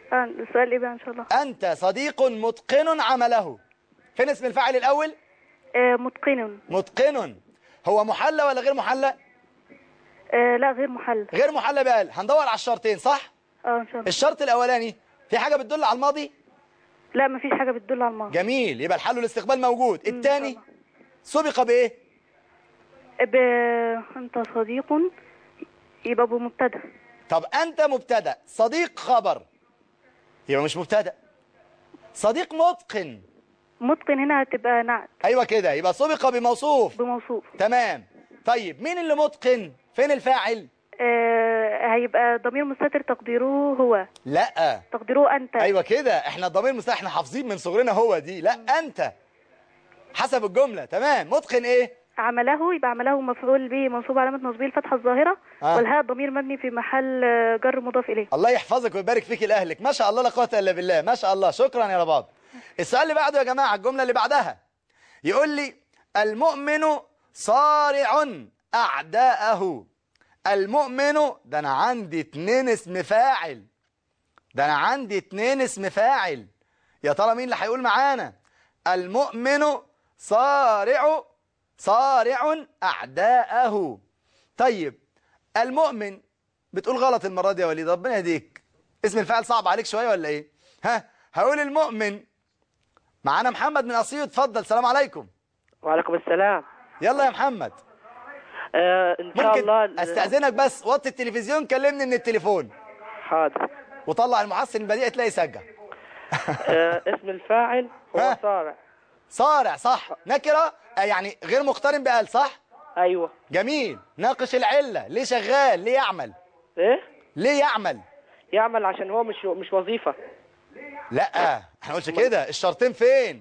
S4: آه السؤال ايه بقى ان شاء الله
S2: أنت صديق متقن عمله فين اسم الفاعل الأول
S4: آه متقن
S2: متقن هو محلى ولا غير محلى
S4: آه لا غير محل
S2: غير محلى بقى هندور على الشرطين صح
S4: اه ان شاء الله
S2: الشرط الأولاني في حاجة بتدل على الماضي
S4: لا مفيش حاجة بتدل على الماضي
S2: جميل يبقى الحل والاستقبال موجود
S4: مم،
S2: الثاني
S4: طبعا.
S2: سبق بإيه
S4: ب... انت صديق يبقى بمبتدا
S2: طب أنت مبتدأ صديق خبر يبقى مش مبتدأ صديق متقن
S4: متقن هنا هتبقى نعت
S2: أيوة كده يبقى سبق بموصوف
S4: بموصوف
S2: تمام طيب مين اللي متقن فين الفاعل
S4: آه هيبقى ضمير مستتر تقديره هو
S2: لا
S4: تقديره انت
S2: ايوه كده احنا الضمير مستح احنا حافظين من صغرنا هو دي لا انت حسب الجمله تمام متقن ايه
S4: عمله يبقى عمله مفعول به منصوب علامة نصبه الفتحة الظاهرة
S2: آه.
S4: والهاء ضمير مبني في محل آه، جر مضاف إليه
S2: الله يحفظك ويبارك فيك لاهلك ما شاء الله لا قوه الا بالله ما شاء الله شكرا يا رباب السؤال اللي بعده يا جماعه الجمله اللي بعدها يقول لي المؤمن صارع اعداءه المؤمن ده انا عندي اتنين اسم فاعل ده انا عندي اتنين اسم فاعل يا ترى مين اللي هيقول معانا المؤمن صارع صارع اعداءه طيب المؤمن بتقول غلط المرة دي يا وليد ربنا يهديك اسم الفاعل صعب عليك شوية ولا ايه ها هقول المؤمن معانا محمد من اسيوط اتفضل سلام عليكم
S3: وعليكم السلام
S2: يلا يا محمد
S3: آه ان شاء الله
S2: ممكن استأذنك بس وطي التلفزيون كلمني من التليفون
S3: حاضر
S2: وطلع المحسن البديع تلاقي سجل
S3: آه اسم الفاعل
S2: ها؟
S3: هو صارع
S2: صارع صح نكرة آه يعني غير مقترن بقال صح
S3: ايوه
S2: جميل ناقش العلة ليه شغال ليه يعمل
S3: ايه
S2: ليه يعمل
S3: يعمل عشان هو مش مش وظيفه
S2: لا احنا قلتش كده الشرطين فين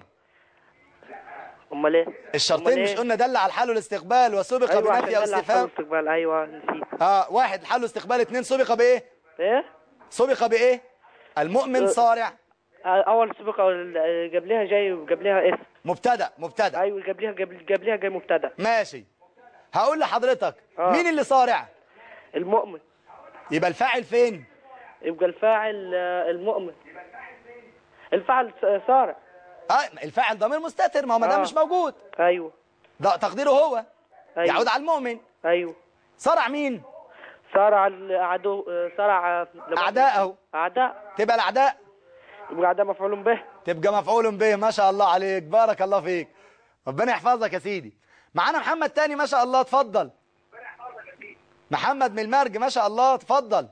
S3: امال ايه
S2: الشرطين
S3: أمال
S2: مش
S3: إيه؟
S2: قلنا دل على الحال والاستقبال وسبق
S3: ايوه
S2: بنفي او
S3: عشان ده اللي
S2: استفهام
S3: حصل استقبال ايوه نسيت
S2: اه واحد الحال والاستقبال اثنين سبق بايه
S3: ايه
S2: سبق بايه المؤمن
S3: أه.
S2: صارع
S3: آه، اول سبق آه، جاب لها جاي وجاب لها اسم
S2: مبتدا مبتدا
S3: ايوه جاب لها جاب جاب لها جاي مبتدا
S2: ماشي هقول لحضرتك
S3: آه.
S2: مين اللي صارع
S3: المؤمن
S2: يبقى الفاعل فين
S3: يبقى الفاعل آه، المؤمن الفاعل س- صارع
S2: اه الفاعل ضمير مستتر ما هو ما دام
S3: آه.
S2: مش موجود
S3: ايوه
S2: ده تقديره هو
S3: ايوه
S2: يعود على المؤمن
S3: ايوه
S2: صارع مين
S3: صارع العدو آه، صارع آه، لما-
S2: اعداءه
S3: اعداء
S2: تبقى الاعداء
S3: يبقى اعداء مفعول به
S2: تبقى مفعول به ما شاء الله عليك بارك الله فيك ربنا يحفظك يا سيدي معانا محمد تاني ما شاء الله اتفضل محمد من المرج ما شاء الله اتفضل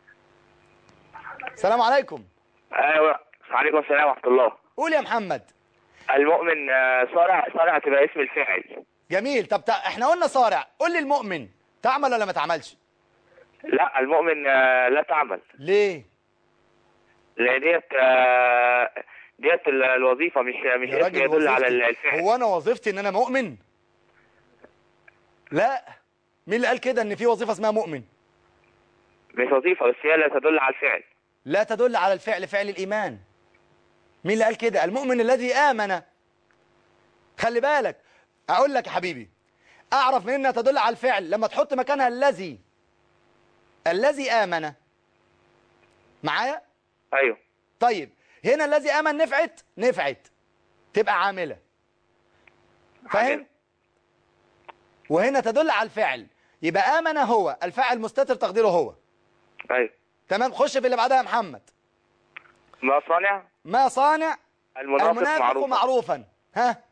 S2: السلام عليكم
S3: ايوه وعليكم السلام ورحمه الله
S2: قول يا محمد
S3: المؤمن آه، صارع صارع تبقى اسم الفاعل
S2: جميل طب تا... احنا قلنا صارع قول لي المؤمن تعمل ولا ما تعملش
S3: لا المؤمن آه، لا تعمل
S2: ليه
S3: لان ديت آه، ديت ال- الوظيفه مش مش
S2: يا
S3: اسم يدل على
S2: وظيفتي-
S3: الفعل
S2: هو انا وظيفتي ان انا مؤمن لا مين اللي قال كده ان في وظيفه اسمها مؤمن
S3: مش وظيفه بس هي لا تدل على الفعل
S2: لا تدل على الفعل فعل الإيمان مين اللي قال كده المؤمن الذي آمن خلي بالك أقول لك يا حبيبي أعرف من إنها تدل على الفعل لما تحط مكانها الذي الذي آمن معايا
S3: ايوه
S2: طيب هنا الذي آمن نفعت نفعت تبقى عاملة فاهم
S3: عاملة.
S2: وهنا تدل على الفعل يبقى آمن هو الفاعل مستتر تقديره هو
S3: ايوه
S2: تمام خش في اللي بعدها يا محمد
S3: ما صانع
S2: ما صانع
S3: المنافق,
S2: المنافق
S3: معروف
S2: معروفا ها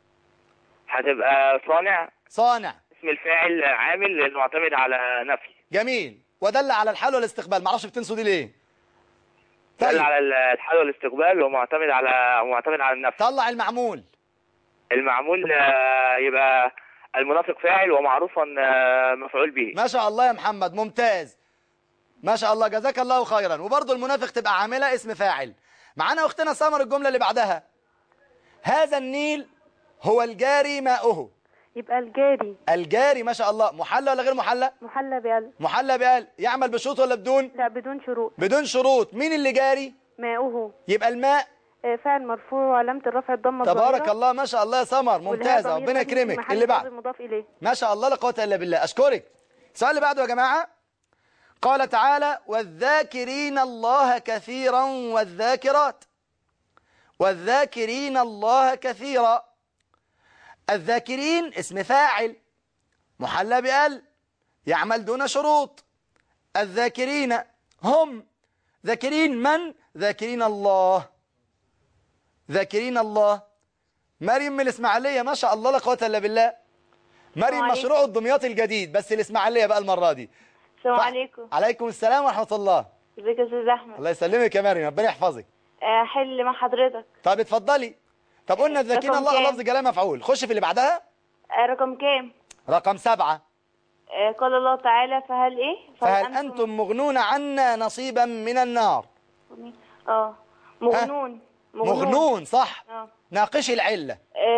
S3: هتبقى صانع
S2: صانع
S3: اسم الفاعل عامل المعتمد على نفي
S2: جميل ودل على الحال والاستقبال معرفش بتنسوا دي ليه
S3: دل
S2: طيب
S3: على الحال والاستقبال ومعتمد على معتمد على النفي
S2: طلع المعمول
S3: المعمول آه، يبقى المنافق فاعل ومعروفا آه، مفعول به
S2: ما شاء الله يا محمد ممتاز ما شاء الله جزاك الله خيرا وبرضه المنافق تبقى عاملة اسم فاعل معانا اختنا سمر الجملة اللي بعدها هذا النيل هو الجاري ماؤه
S4: يبقى الجاري
S2: الجاري ما شاء الله محلى ولا غير محلى
S4: محلى بال
S2: محلى بقال يعمل بشروط ولا بدون
S4: لا بدون شروط
S2: بدون شروط مين اللي جاري
S4: ماؤه
S2: يبقى الماء
S4: آه، فاعل مرفوع وعلامة الرفع الضمة
S2: تبارك
S4: الظاهرة.
S2: الله ما شاء الله يا سمر
S4: والهاء
S2: ممتازة
S4: ضمير
S2: ربنا
S4: مبني في
S2: يكرمك
S4: محل
S2: اللي
S4: جر
S2: بعد
S4: مضاف إليه
S2: ما شاء الله لا قوه الا بالله اشكرك السؤال اللي بعده يا جماعه قال تعالى والذاكرين الله كثيرا والذاكرات والذاكرين الله كثيرا الذاكرين اسم فاعل محلى بأل يعمل دون شروط الذاكرين هم ذاكرين من ذاكرين الله ذاكرين الله مريم من الإسماعيلية ما شاء الله لا قوه إلا بالله مريم
S5: وعليكم.
S2: مشروع الدمياط الجديد بس الإسماعيلية بقى المرة دي
S5: السلام
S2: صح؟
S5: عليكم
S2: عليكم السلام ورحمة الله
S5: ازيك يا استاذ احمد
S2: الله يسلمك يا مريم ربنا يحفظك
S5: آه، حل مع حضرتك
S2: طب اتفضلي طب قلنا الذاكرين
S5: رقم
S2: الله
S5: كام؟
S2: لفظ جلال مفعول خش في اللي بعدها
S5: آه، رقم كام
S2: رقم سبعة
S5: آه، قال الله تعالى فهل ايه
S2: فهل أنتم مغنون عنا نصيبا من النار
S5: اه مغنون
S2: مغنون صح
S5: اه
S2: ناقشي العلة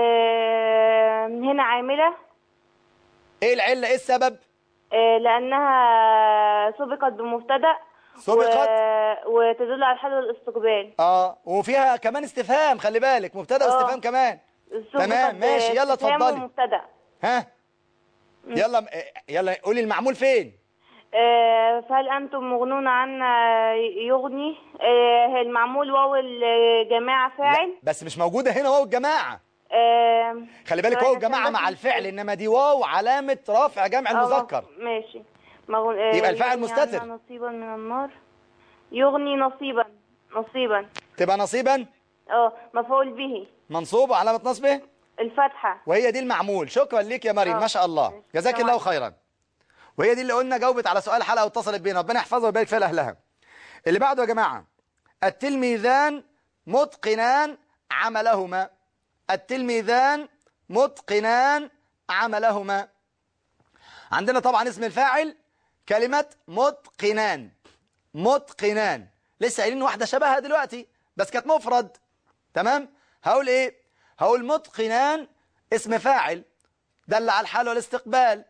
S5: آه، هنا عاملة
S2: ايه العلة ايه السبب
S5: آه، لأنها سبقت بمبتدأ
S2: سبقت؟
S5: و... وتدل على الحال والاستقبال
S2: اه وفيها كمان استفهام خلي بالك مبتدا
S5: آه.
S2: واستفهام كمان
S5: سبقت
S2: تمام، ماشي، يلا
S5: باستفهام
S2: اتفضلي.
S5: ومبتدأ
S2: ها يلا يلا قولي المعمول فين
S5: آه، فهل أنتم مغنون عنا يغني آه، المعمول واو الجماعة فاعل
S2: لا بس مش موجودة هنا واو الجماعة
S5: آه،
S2: خلي بالك
S5: ثواني
S2: واو
S5: عشان
S2: الجماعة
S5: بس
S2: مع
S5: مش
S2: الفعل
S5: فاكرة.
S2: انما دي واو علامة رفع جمع
S5: آه،
S2: المذكر
S5: ماشي مغن... آه،
S2: يبقى الفاعل
S5: يغني
S2: مستتر.
S5: عنا نصيبا من النار يغني نصيبا نصيبا
S2: تبقى نصيبا
S5: اه مفعول به
S2: منصوب وعلامة نصبه
S5: الفتحة
S2: وهي دي المعمول شكرا ليك يا مريم
S5: آه.
S2: ما شاء الله
S5: ماشي.
S2: جزاك
S5: السلام
S2: الله
S5: عليكم.
S2: خيرا وهي دي اللي قلنا جاوبت على سؤال الحلقه واتصلت بينا ربنا يحفظها ويبارك فيها لاهلها اللي بعده يا جماعه التلميذان متقنان عملهما التلميذان متقنان عملهما عندنا طبعا اسم الفاعل كلمه متقنان متقنان لسه قايلين واحده شبهها دلوقتي بس كانت مفرد تمام هقول ايه هقول متقنان اسم فاعل دل على الحال والاستقبال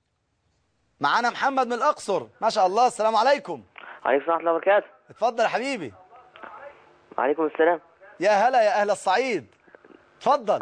S2: معانا محمد من الاقصر ما شاء الله السلام عليكم
S3: عليكم السلام ورحمة الله وبركاته
S2: اتفضل يا حبيبي
S3: وعليكم السلام
S2: يا هلا يا اهل الصعيد اتفضل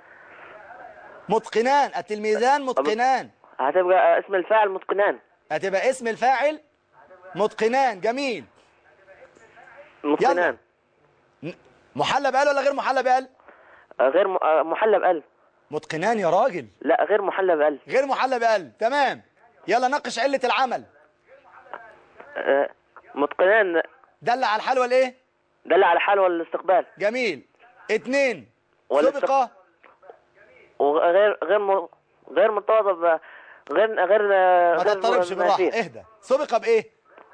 S2: متقنان التلميذان متقنان
S3: هتبقى اسم الفاعل متقنان
S2: هتبقى اسم الفاعل متقنان جميل
S3: متقنان
S2: محلى بقال ولا غير محلى بقال
S3: آه، غير م- آه، محلى بألف
S2: متقنان يا راجل
S3: لا غير محلى بألف
S2: غير محلى بقال تمام يلا ناقش علة العمل
S3: آه، متقنان
S2: دل على الحال والايه
S3: دل على حال والاستقبال
S2: جميل اتنين
S3: والاستق-
S2: سبق
S3: وغير غير م... غير مرتبطة ب... غير غير
S2: ما
S3: غير
S2: تضطربش بالراحة
S3: منافية.
S2: اهدى سبق بايه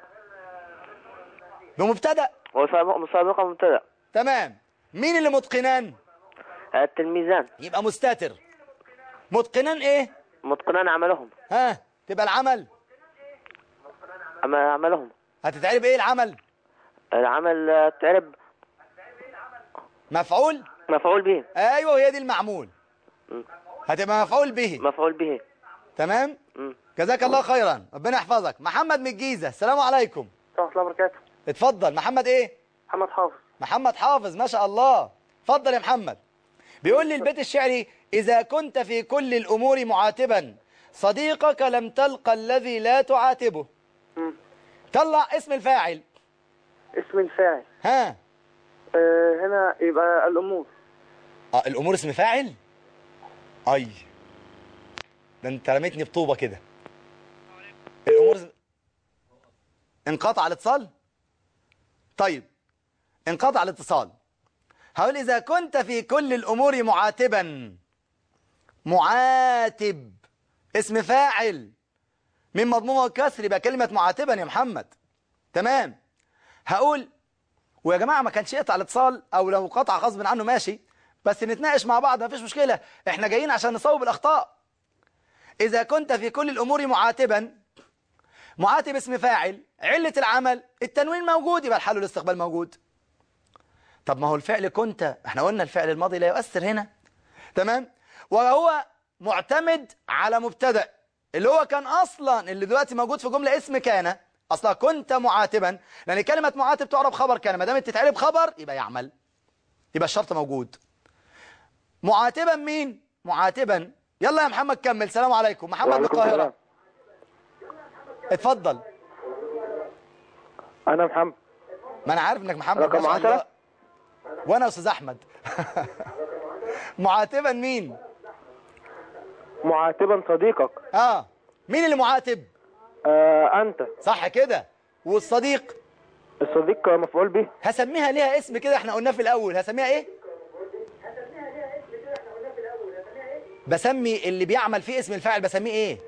S2: بمبتدا
S3: وسابقة سابقة مبتدأ
S2: تمام مين اللي متقنان
S3: آه، التلميذان
S2: يبقى مستتر متقنان ايه
S3: متقنان عملهم
S2: ها تبقى العمل
S3: عم- عملهم
S2: هتتعرب ايه العمل
S3: العمل آه، تعرب
S2: مفعول
S3: مفعول به
S2: ايوه وهي دي المعمول
S3: م.
S2: هتبقى مفعول به
S3: مفعول به
S2: تمام
S3: م.
S2: جزاك الله خيرا ربنا يحفظك محمد من الجيزه السلام عليكم
S3: ورحمة الله وبركاته
S2: اتفضل محمد ايه
S3: محمد حافظ
S2: محمد حافظ ما شاء الله اتفضل يا محمد بيقول لي البيت الشعري إذا كنت في كل الأمور معاتبا صديقك لم تلقى الذي لا تعاتبه
S3: مم.
S2: طلع اسم الفاعل
S3: اسم الفاعل
S2: ها
S3: آه، هنا يبقى الأمور
S2: اه الأمور اسم فاعل أي ده أنت رميتني بطوبة كده الأمور اسم... انقطع الاتصال طيب انقطع الاتصال هقول إذا كنت في كل الأمور معاتبا معاتب اسم فاعل من مضمومه الكسر يبقى كلمة معاتبا يا محمد تمام هقول ويا جماعة ما كانش يقطع الاتصال أو لو قطع غصب عنه ماشي بس نتناقش مع بعض مفيش مشكلة احنا جايين عشان نصوب الأخطاء إذا كنت في كل الأمور معاتبا معاتب اسم فاعل علة العمل التنوين موجود يبقى الحل والاستقبال موجود طب ما هو الفعل كنت احنا قلنا الفعل الماضي لا يؤثر هنا تمام وهو معتمد على مبتدا اللي هو كان اصلا اللي دلوقتي موجود في جمله اسم كان اصلا كنت معاتبا لان كلمه معاتب تعرب خبر كان ما دام تتعرب خبر يبقى يعمل يبقى الشرط موجود معاتبا مين معاتبا يلا يا محمد كمل سلام عليكم محمد من
S3: وعليكم
S2: القاهره
S3: السلام.
S2: اتفضل
S6: انا محمد
S2: ما انا عارف انك محمد
S6: رقم
S2: ما شاء
S6: عشرة؟
S2: الله. وانا يا استاذ احمد معاتبا مين
S6: معاتبا صديقك
S2: اه مين اللي معاتب
S6: آه انت
S2: صح كده والصديق
S6: الصديق مفعول به
S2: هسميها ليها اسم كده احنا قلناه في الاول هسميها ايه بسمي اللي بيعمل فيه اسم الفاعل بسميه ايه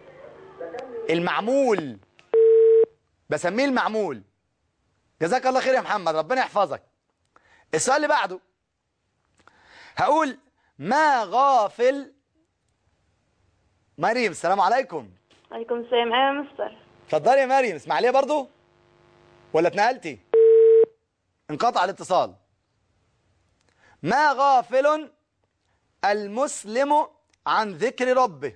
S2: المعمول بسميه المعمول جزاك الله خير يا محمد ربنا يحفظك السؤال اللي بعده هقول ما غافل مريم السلام عليكم
S5: عليكم السلام ايوه يا مستر
S2: اتفضلي يا مريم اسماعيليه برضو ولا اتنقلتي انقطع الاتصال ما غافل المسلم عن ذكر ربه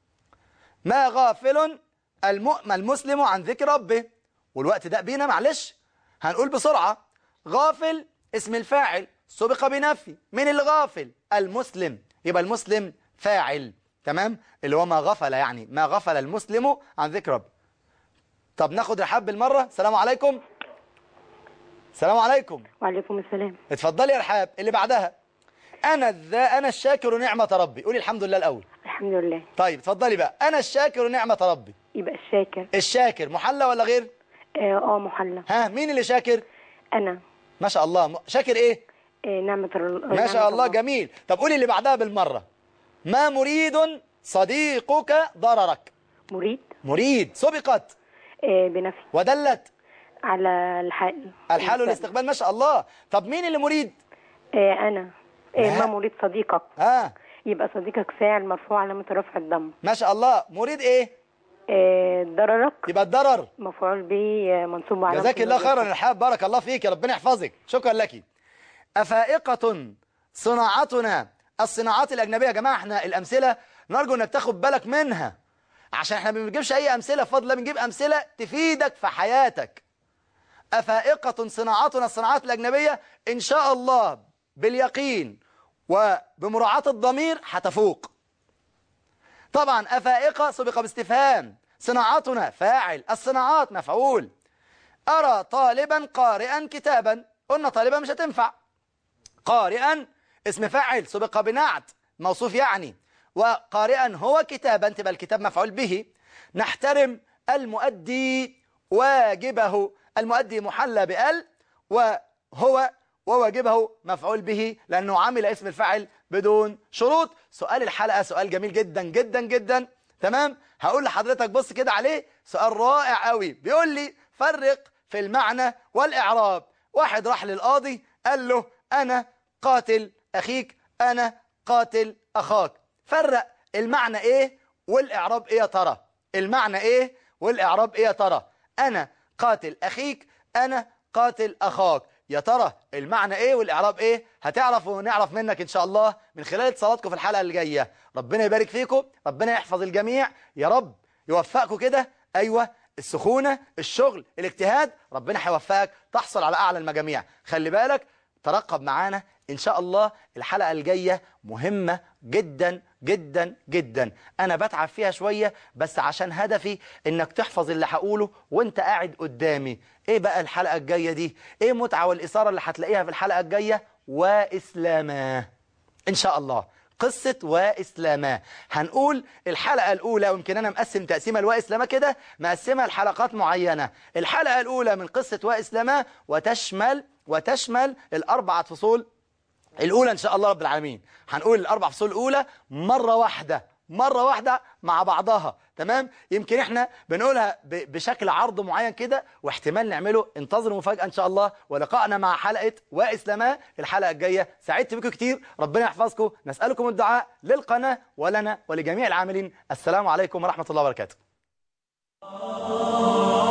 S2: ما غافل الم- المسلم عن ذكر ربه والوقت ده بينا معلش هنقول بسرعة غافل اسم الفاعل سبق بنفي مين اللي غافل المسلم يبقى المسلم فاعل تمام اللي هو ما غفل يعني ما غفل المسلم عن ذكر ربه طب ناخد رحاب بالمرة السلام عليكم السلام عليكم
S7: وعليكم السلام
S2: اتفضلي يا رحاب اللي بعدها انا الذا انا الشاكر نعمة ربي قولي الحمد لله الاول
S7: الحمد لله
S2: طيب اتفضلي بقى انا الشاكر نعمة ربي
S7: يبقى الشاكر
S2: الشاكر محلى ولا غير
S7: اه آه، محلى
S2: ها مين اللي شاكر
S7: انا
S2: ما شاء الله م- شاكر ايه
S7: آه نعمة ال-
S2: ما شاء
S7: نعمة
S2: الله جميل طب قولي اللي بعدها بالمرة ما مريد صديقك ضررك
S7: مريد
S2: مريد سبقت
S7: آه بنفي
S2: ودلت
S7: على الحال
S2: الحال والاستقبال ما شاء الله طب مين اللي مريد
S7: آه انا آه
S2: لا.
S7: ما مريد صديقك
S2: ها
S7: يبقى صديقك فاعل مرفوع علامة رفع الضم
S2: ما شاء الله مريد ايه
S7: آه ضررك
S2: يبقى الضرر
S7: مفعول به آه، منصوب على
S2: جزاك الله خيرا يا رحاب بارك الله فيك يا ربنا يحفظك شكرا لك أفائقة صناعتنا الصناعات الأجنبية يا جماعة احنا الأمثلة نرجو انك تاخد بالك منها عشان احنا ما بنجيبش أي أمثلة بفضل الله بنجيب أمثلة تفيدك في حياتك أفائقة صناعتنا الصناعات الأجنبية إن شاء الله باليقين وبمراعاة الضمير هتفوق طبعا أفائقة سبق باستفهام صناعتنا فاعل الصناعات مفعول أرى طالبا قارئا كتابا قلنا طالبا مش هتنفع قارئا اسم فاعل سبق بنعت موصوف يعني وقارئا هو كتابا تبقى الكتاب مفعول به نحترم المؤدي واجبه المؤدي محلى بال وهو وواجبه مفعول به لأنه عمل اسم الفاعل بدون شروط سؤال الحلقة سؤال جميل جدا جدا جدا تمام هقول لحضرتك بص كده عليه سؤال رائع قوي بيقول لي فرق في المعنى والإعراب واحد راح للقاضي قال له أنا قاتل أخيك أنا قاتل أخاك فرق المعنى إيه والإعراب إيه يا ترى المعنى إيه والإعراب إيه يا ترى أنا قاتل أخيك أنا قاتل أخاك يا ترى المعنى إيه والإعراب إيه هتعرف ونعرف منك إن شاء الله من خلال اتصالاتكم في الحلقة اللي جاية ربنا يبارك فيكم ربنا يحفظ الجميع يا رب يوفقكم كده أيوة السخونة الشغل الاجتهاد ربنا هيوفقك تحصل على أعلى المجاميع خلي بالك ترقب معانا إن شاء الله الحلقة الجاية مهمة جدا جدا جدا أنا بتعب فيها شوية بس عشان هدفي إنك تحفظ اللي هقوله وإنت قاعد قدامي إيه بقى الحلقة الجاية دي إيه متعة والإثارة اللي هتلاقيها في الحلقة الجاية وإسلاما إن شاء الله قصة وإسلاما هنقول الحلقة الأولى ويمكن أنا مقسم تقسيمة الوإسلاما كده مقسمها لحلقات معينة الحلقة الأولى من قصة وإسلاما وتشمل وتشمل الأربعة فصول الأولى إن شاء الله رب العالمين هنقول الأربع فصول الأولى مرة واحدة مرة واحدة مع بعضها تمام يمكن احنا بنقولها ب- بشكل عرض معين كده واحتمال نعمله انتظروا مفاجأة ان شاء الله ولقائنا مع حلقة وإسلاما الحلقة الجاية سعدت بكم كتير ربنا يحفظكم نسألكم الدعاء للقناة ولنا ولجميع العاملين السلام عليكم ورحمة الله وبركاته